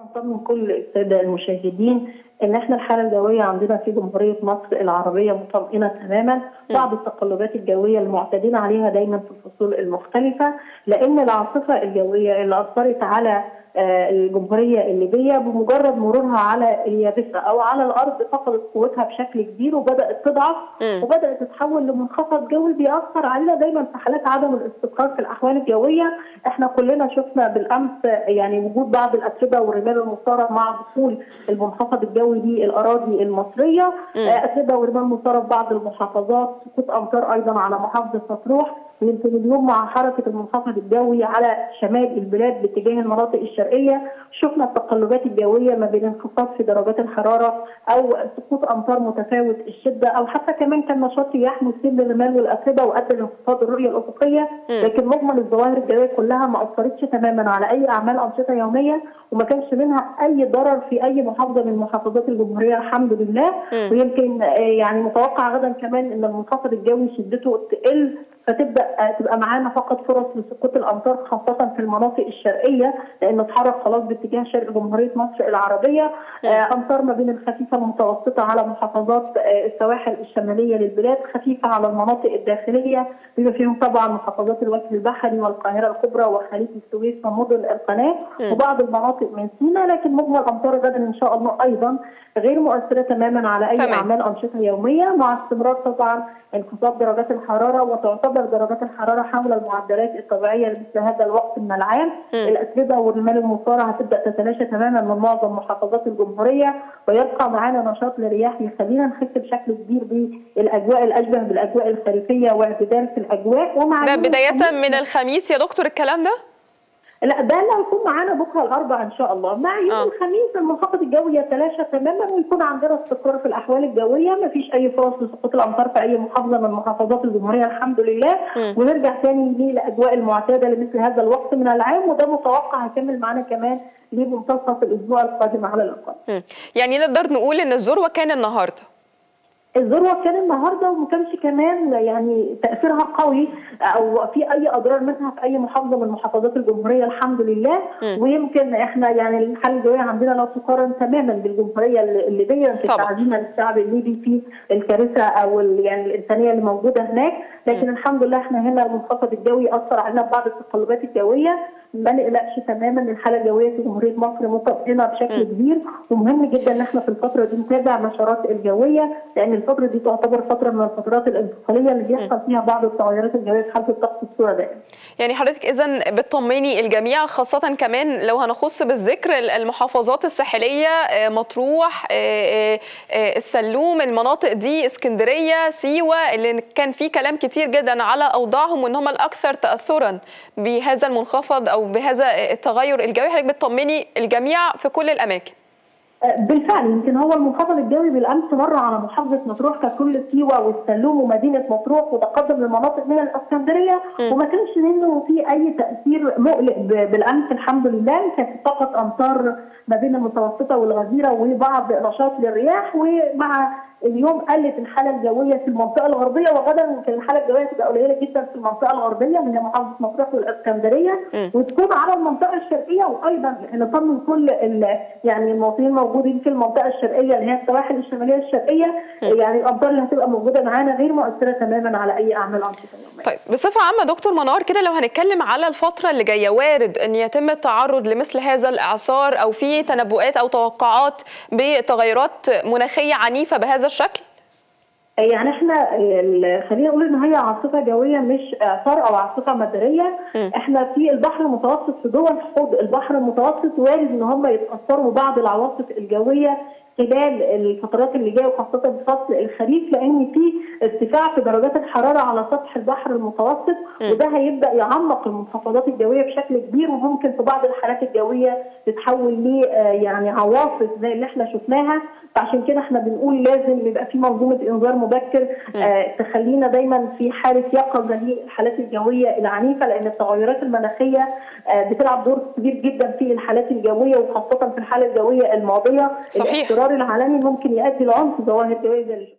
نطمن كل الساده المشاهدين ان احنا الحاله الجويه عندنا في جمهوريه مصر العربيه مطمئنه تماما بعض التقلبات الجويه المعتادين عليها دايما في الفصول المختلفه لان العاصفه الجويه اللي اثرت على الجمهوريه الليبيه بمجرد مرورها على اليابسه او على الارض فقدت قوتها بشكل كبير وبدات تضعف مم. وبدات تتحول لمنخفض جوي بيأثر علينا دايما في حالات عدم الاستقرار في الاحوال الجويه احنا كلنا شفنا بالامس يعني وجود بعض الاتربه والرمال المثاره مع دخول المنخفض الجوي للاراضي المصريه مم. آه، اتربه ورمال مثاره في بعض المحافظات سقوط امطار ايضا على محافظه مطروح يمكن اليوم مع حركه المنخفض الجوي على شمال البلاد باتجاه المناطق الشرقيه شفنا التقلبات الجويه ما بين انخفاض في درجات الحراره او سقوط امطار متفاوت الشده او حتى كمان كان نشاط رياح مثير للرمال والاتربه وادى لانخفاض الرؤيه الافقيه مم. لكن مجمل الظواهر الجويه كلها ما اثرتش تماما على اي اعمال انشطه يوميه وما كانش منها اي ضرر في اي محافظه من محافظات الجمهوريه الحمد لله مم. ويمكن آه، يعني متوقع غدا كمان ان المنخفض الجوي شدته تقل فتبدا آه، تبقى معانا فقط فرص لسقوط الامطار خاصه في المناطق الشرقيه لان اتحرك خلاص باتجاه شرق جمهوريه مصر العربيه آه، امطار ما بين الخفيفه المتوسطه على محافظات آه، السواحل الشماليه للبلاد خفيفه على المناطق الداخليه بما فيهم طبعا محافظات الوجه البحري والقاهره الكبرى وخليج السويس ومدن القناه مم. وبعض المناطق من سيناء لكن مجمل امطار غدا ان شاء الله ايضا غير مؤثره تماما على اي تمام. اعمال انشطه يوميه مع استمرار طبعا انخفاض درجات الحراره وتعتبر درجات الحراره حول المعدلات الطبيعيه لمثل هذا الوقت من العام مم. الاتربه والرمال المثاره هتبدا تتلاشى تماما من معظم محافظات الجمهوريه ويبقى معانا نشاط لرياح يخلينا نحس بشكل كبير بالاجواء الاشبه بالاجواء الخريفيه واعتدال في الاجواء ومع ده يوم بداية الخميس- من الخميس يا دكتور الكلام ده؟ لا ده اللي هيكون معانا بكره الاربعاء ان شاء الله مع يوم آه. آه. الخميس المنخفض الجوي يتلاشى تماما ويكون عندنا استقرار في الاحوال الجويه ما فيش اي فرص لسقوط الامطار في اي محافظه من محافظات الجمهوريه الحمد لله مم. ونرجع تاني للاجواء المعتاده لمثل هذا الوقت من العام وده متوقع هيكمل معانا كمان لمنتصف الاسبوع القادم على الاقل مم. يعني نقدر نقول ان الذروة كان النهارده الذروه كان النهارده وما كانش كمان يعني تاثيرها قوي او في اي اضرار منها في اي محافظه من محافظات الجمهوريه الحمد لله مم. ويمكن احنا يعني الحاله الجويه عندنا لا تقارن تماما بالجمهوريه الليبيه في طبعا. تعظيما للشعب الليبي في الكارثه او ال- يعني الانسانيه اللي موجوده هناك لكن الحمد لله احنا هنا المنخفض الجوي اثر علينا ببعض التقلبات الجويه ما نقلقش تماما الحاله الجويه في جمهوريه مصر مطمئنه بشكل مم. كبير ومهم جدا ان احنا في الفتره دي نتابع نشرات الجويه لان الفتره دي تعتبر فتره من الفترات الانتقاليه اللي بيحصل فيها بعض التغيرات الجويه في حاله الطقس بصوره دائمه. يعني حضرتك اذا بتطمني الجميع خاصة كمان لو هنخص بالذكر المحافظات الساحلية آه، مطروح آه، آه، آه، السلوم المناطق دي اسكندرية سيوة اللي كان في كلام كتير جدا على اوضاعهم وان هم الاكثر تأثرا بهذا المنخفض او بهذا التغير الجوي حضرتك بتطمني الجميع في كل الاماكن بالفعل يمكن هو المنخفض الجوي بالامس مر على محافظه مطروح ككل سيوه والسلوم ومدينه مطروح وتقدم لمناطق من الاسكندريه مم. وما كانش منه في اي تاثير مقلق ب- بالامس الحمد لله كانت فقط امطار ما بين المتوسطه والغزيره وبعض نشاط للرياح ومع اليوم قلت الحاله الجويه في المنطقه الغربيه وغدا يمكن الحاله الجويه تبقى قليله جدا في المنطقه الغربيه اللي هي محافظه مطروح والاسكندريه مم. وتكون على المنطقه الشرقيه وايضا نطمن كل ال- يعني المواطنين الموجودين في المنطقه الشرقيه اللي هي السواحل الشماليه الشرقيه مم. يعني الامطار اللي هتبقى موجوده معانا غير مؤثره تماما على اي اعمال انشطه يوميه. طيب بصفة عامة دكتور منار كده لو هنتكلم على الفترة اللي جاية وارد ان يتم التعرض لمثل هذا الاعصار او في تنبؤات او توقعات بتغيرات مناخية عنيفة بهذا الشكل؟ يعني احنا ال- خلينا نقول ان هي عاصفه جويه مش اعصار او عاصفه مداريه مم. احنا في البحر المتوسط في دول حوض البحر المتوسط وارد ان هم يتاثروا ببعض العواصف الجويه خلال الفترات اللي جايه وخاصه في فصل الخريف لان في ارتفاع في درجات الحراره على سطح البحر المتوسط مم. وده هيبدا يعمق المنخفضات الجويه بشكل كبير وممكن في بعض الحالات الجويه تتحول ل آه، يعني عواصف زي اللي احنا شفناها فعشان كده احنا بنقول لازم يبقى في منظومه انذار مبكر آه تخلينا دايما في حاله يقظه للحالات الجويه العنيفه لان التغيرات المناخيه آه بتلعب دور كبير جدا في الحالات الجويه وخاصه في الحاله الجويه الماضيه صحيح. الاضطرار العالمي ممكن يؤدي لعنف ظواهر جويه زي اللي